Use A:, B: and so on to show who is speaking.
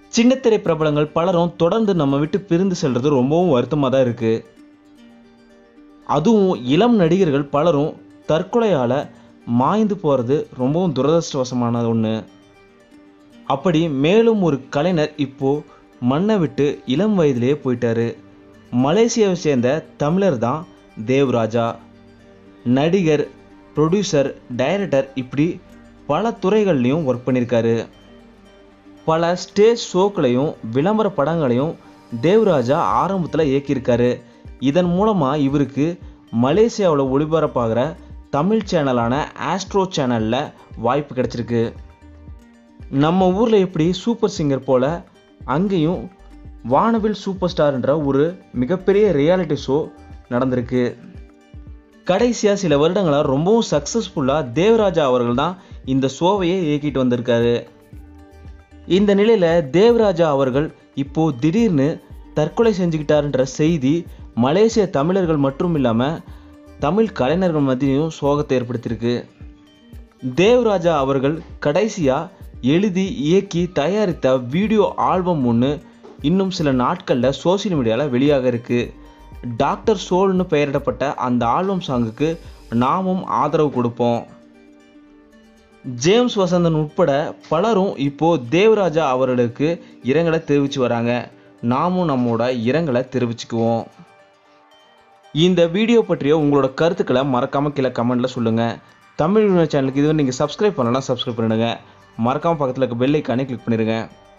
A: சின்னத்திரை பிரபலங்கள் பலரும் தொடர்ந்து நம்ம விட்டு பிரிந்து செல்றது ரொம்பவும் வருத்தமாக தான் இருக்கு அதுவும் இளம் நடிகர்கள் பலரும் தற்கொலையால் மாய்ந்து போகிறது ரொம்பவும் துரதிருஷ்டவசமான ஒன்று அப்படி மேலும் ஒரு கலைஞர் இப்போ மண்ணை விட்டு இளம் வயதிலேயே போயிட்டாரு மலேசியாவை சேர்ந்த தமிழர் தான் தேவ்ராஜா நடிகர் ப்ரொடியூசர் டைரக்டர் இப்படி பல துறைகள்லையும் ஒர்க் பண்ணியிருக்காரு பல ஸ்டேஜ் ஷோக்களையும் விளம்பர படங்களையும் தேவ்ராஜா ஆரம்பத்தில் இயக்கியிருக்காரு இதன் மூலமாக இவருக்கு மலேசியாவில் ஒளிபரப்பாகிற தமிழ் சேனலான ஆஸ்ட்ரோ சேனலில் வாய்ப்பு கிடைச்சிருக்கு நம்ம ஊரில் எப்படி சூப்பர் சிங்கர் போல் அங்கேயும் வானவில் சூப்பர் ஸ்டார்ன்ற ஒரு மிகப்பெரிய ரியாலிட்டி ஷோ நடந்திருக்கு கடைசியாக சில வருடங்களாக ரொம்பவும் சக்ஸஸ்ஃபுல்லாக தேவராஜா அவர்கள் தான் இந்த ஷோவையே இயக்கிட்டு வந்திருக்காரு இந்த நிலையில் தேவராஜா அவர்கள் இப்போ திடீர்னு தற்கொலை செஞ்சுக்கிட்டாருன்ற செய்தி மலேசிய தமிழர்கள் மட்டும் இல்லாமல் தமிழ் கலைஞர்கள் மத்தியிலும் சோகத்தை ஏற்படுத்தியிருக்கு தேவராஜா அவர்கள் கடைசியாக எழுதி இயக்கி தயாரித்த வீடியோ ஆல்பம் ஒன்று இன்னும் சில நாட்களில் சோஷியல் மீடியாவில் வெளியாக இருக்குது டாக்டர் சோல்னு பெயரிடப்பட்ட அந்த ஆல்பம் சாங்குக்கு நாமும் ஆதரவு கொடுப்போம் ஜேம்ஸ் வசந்தன் உட்பட பலரும் இப்போ தேவராஜா அவர்களுக்கு இரங்கலை தெரிவித்து வராங்க நாமும் நம்மோட இரங்கலை தெரிவிச்சுக்குவோம் இந்த வீடியோ பற்றிய உங்களோட கருத்துக்களை மறக்காம கீழே கமெண்ட்ல சொல்லுங்க தமிழ் சேனலுக்கு இதுவரை நீங்கள் சப்ஸ்கிரைப் பண்ணலாம் சப்ஸ்கிரைப் பண்ணிடுங்க மறக்காம பக்கத்தில் இருக்க பெல் ஐக்கானே கிளிக் பண்ணிடுங்க